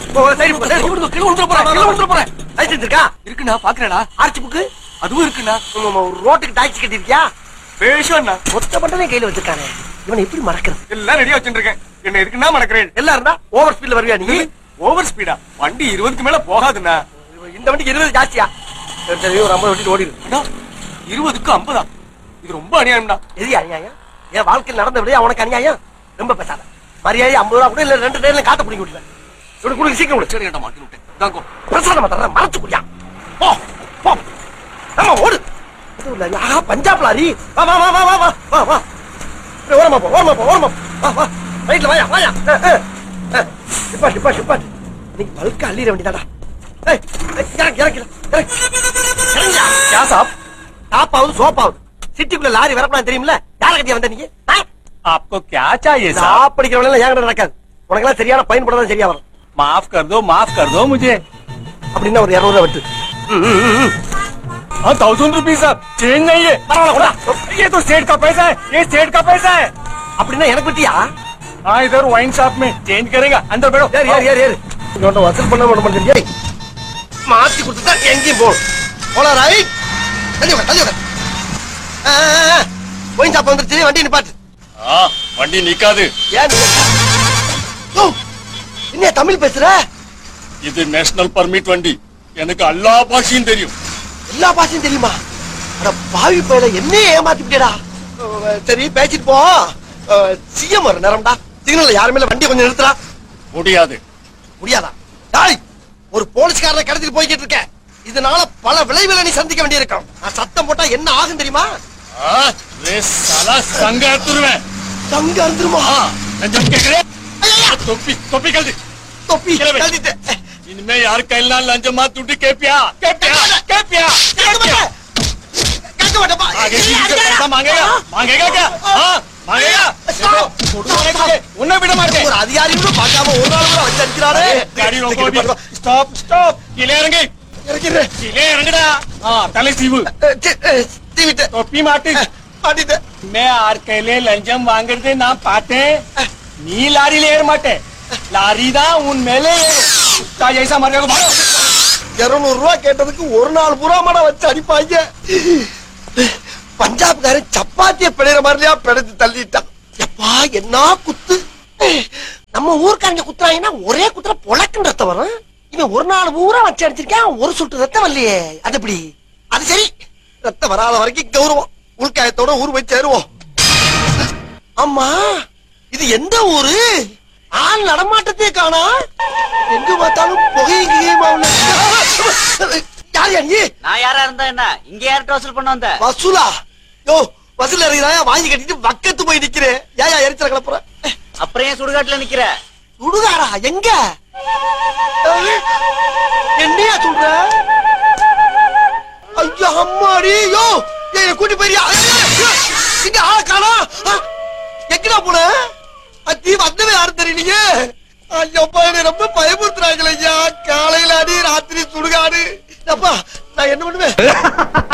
ஓ, சரி, போ, சரி, விடுங்க, கீழே விழுந்துற போறேன், கீழே விழுந்துற போறேன். லைசென்ஸ் இருக்கா? இருக்குண்ணா பாக்குறேடா ஆர்ச்சி புக்கு? அதுவும் இருக்குண்ணா உம், உம், ஒரு ரோட்டுக்கு டாக்ஸி கட்டிருக்கியா? பேஷண்ணா மொத்த பண்டமே கையில வச்சிருக்கானே. இவனை எப்படி மறக்கிறது? எல்லாம் ரெடியா வச்சுருக்கேன் என்ன இருக்குன்னா மணக்கிறேன் எல்லாம் இருந்தா ஓவர் ஸ்பீட்ல வருவியா நீ? ஓவர் ஸ்பீடா வண்டி இருபதுக்கு மேல போகாதுண்ணா இந்த வண்டிக்கு இருபது ஜாஸ்தியா? சரி, சரி, ஒரு ஐம்பது வண்டிட்டு ஓடிடு. அண்ணா இருபதுக்கு ஐம்பதா இது ரொம்ப அநியாயம்டா எது அநியாயம்? என் வாழ்க்கையில் நடந்த விடையா உனக்கு அநியாயம்? ரொம்ப பேசாத. மரியாதை ஐம்பது ரூபா கூட இல்ல ரெண்டு டேர்ல காத்த பிடிக்க முடியல இவனுக்கு கொடுங்க சீக்கிரம் கொடு. சரி ஏன்டா மாட்டி விட்டேன் தாங்கோ பிரசாதமா தர்றேன் மறைச்சு குடியா போ போ ஆமா ஓடு அதுவும் இல்ல, ஆஹா பஞ்சாப் லாரி வா வா வா வா வா வா வா வா ஏய், ஓரமா போ ஓரமா போ ஓரமா போ. வா வா ரைட்ல வாயா வாயா டிப்பா டிப்பா டிப்பா இன்னைக்கு பல்க அள்ளிட வேண்டியதாடா ஏய் ஏய், இறங்கு இறங்கு இறங்கு இறங்கியா யா சாப் டாப் ஆகுது சோப் ஆகுது சிட்டிக்குள்ள லாரி வரப்பலாம் தெரியுமில்ல யார கட்டியா வந்த நீங்க ஆ? आपको क्या चाहिए இந்த साहब ஆப் படிக்கிறவங்க எல்லாம் என்கிட்ட நடக்காது உனக்கெல்லாம் சரியான பயன்படுறதா சரியா வரும் माफ कर दो माफ कर दो मुझे அப்படின்னா ஒரு இரநூறுவா வெட்டு ம், ம், ம், ம். हाँ थाउजेंड रुपीज साहब चेंज नहीं है பரவாயில்ல கூட ये तो सेठ का पैसा है ये सेठ का पैसा है அப்படின்னா எனக்கு பத்தியா हाँ इधर वाइन शॉप में चेंज करेगा अंदर बैठो ஏறு ஏறு ஏறு ஏறு இவன்ட்ட வசூல் பண்ண விட மாட்டேன் ஏய் மாத்தி கொடுத்துட்டா எங்கேயும் போகும் போலாம் ரைட் தள்ளி விட தள்ளி விட போய் சாப்பா வந்துருச்சு வண்டி நிப்பாட்டு हाँ வண்டி நிக்காது ஏன் ஓ, என்ன தமிழ் பேசுற இது நேஷனல் பர்மிட் வண்டி எனக்கு எல்லா பாஷையும் தெரியும் எல்லா பாஷையும் தெரியுமா அட பாவி பையில என்ன ஏமாத்திட்டேடா சரி பேசிட்டு போ சிஎம் வர நேரம்டா சிக்னல்ல யாருமே இல்ல வண்டியை கொஞ்சம் நிறுத்துறா முடியாது முடியாதா டாய் ஒரு போலீஸ்காரனை கடத்திட்டு போய்கிட்டு இருக்க இதனால பல விளைவுகளை நீ சந்திக்க வேண்டியிருக்கும் நான் சத்தம் போட்டா என்ன ஆகும் தெரியுமா हाँ रे साला संग तुरवें தங்க அறுந்துருமா हाँ लंजन के करे टोपी टोपी कर दी தொப்பி கிளம்பு. கழட்டிட்டு. इनमें यार कहना लंज मत टूटी के पिया के पिया के पिया கேட்க மாட்டேன். கேட்க மாட்டேன்ப்பா. आगे ஏய், किसी से அடிக்காத. पैसा मांगेगा मांगेगा क्या हाँ मांगेगा Stop. उन्हें बिना मार के ஒரு அதிகாரியோட பார்க்காம ஒரு நாள் கூட வச்சு அடிக்கிறாரு गाड़ी रोको अभी स्टॉप स्टॉप किले इറങ്ങി இறக்கிறேன் किले इറങ്ങടാ हाँ तले सीव தீவிட்டு टोपी माटी மாட்டிட்டு मैं आर कहले लंजम वांगड़ते ना पाते नी लारी लेर माटे लारी दा उन मेले कुत्ता जैसा मरने को भागो இருநூறு ரூபா கேட்டதுக்கு ஒரு நாள் பூரா மடம் வச்சு அடிப்பாங்க பஞ்சாப்காரன் சப்பாத்திய பிழைற மாதிரியா பிழைச்சு தள்ளிட்டான் எப்பா என்ன குத்து நம்ம ஊர்க்காரங்க குத்துறாங்கன்னா ஒரே குத்துற பொழக்குன்னு ரத்தம் வரும் இவன் ஒரு நாள் பூரா வச்சு அடிச்சிருக்கான் ஒரு சுட்டு ரத்தம் வரலையே அது எப்படி அது சரி ரத்தம் வராத வரைக்கும் கௌரவம் உள்காயத்தோட ஊர் போய் சேருவோம் ஆமா இது எந்த ஊரு ஆள் நடமாட்டத்தே காணா எங்க பார்த்தாலும் புகையும் கிகையுமா உள்ள யார் யா நீ நான் யாரா இருந்தா என்ன இங்க யார்கிட்ட வசூல் பண்ண வந்த வசூலா யோ வசூல் இறங்கிறாயா வாங்கி கட்டிட்டு பக்கத்து போய் நிக்கிறேன் ஏயா எரிச்சல கிளப்புற அப்புறம் ஏன் சுடுகாட்டுல நிக்கிற சுடுகாரா எங்க அஹ், என்னையா சொல்ற ஐயா அம்மாடி யோ ஏய் கூட்டி போயிரியா இங்க ஆள காணா அஹ், எங்கடா போன அத்தி வந்தவே யாரும் தெரியலையே ஐயப்பா என்னை ரொம்ப பயமுறுத்துறாங்களே ஐயா காலையில அடி ராத்திரி சுடுகாடு அப்பா நான் என்ன பண்ணுவேன்